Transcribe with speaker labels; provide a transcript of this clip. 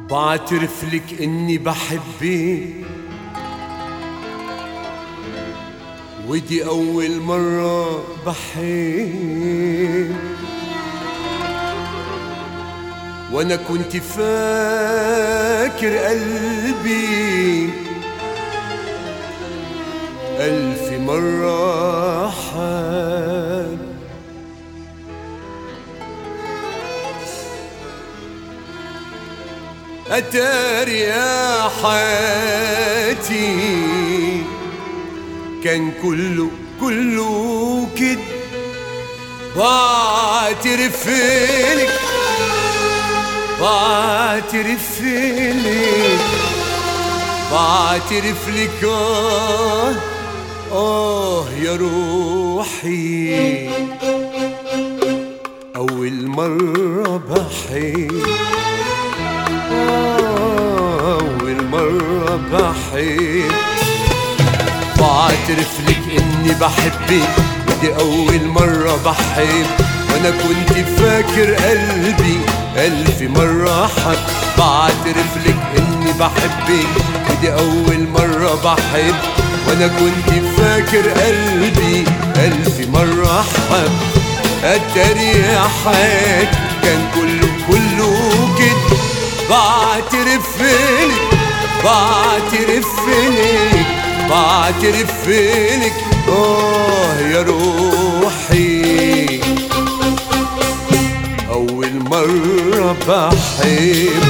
Speaker 1: بعترف لك اني بحبك ودي اول مرة بحب وانا كنت فاكر قلبي ألف مرة حب أتار يا حياتي كان كله كله كده بعترف لك بعترف لك بعترف لك آه آه يا روحي أول مرة بحب أول مرة بحب بعترف لك إني بحبك دي أول مرة بحب وأنا كنت فاكر قلبي ألف مرة حب بعترف لك إني بحبك ودي أول مرة بحب وأنا كنت فاكر قلبي ألف مرة حب أتاري يا حياتي كان كله كله كده بعترف لك بعترف لك بعترف لك آه يا روحي أول مرة بحب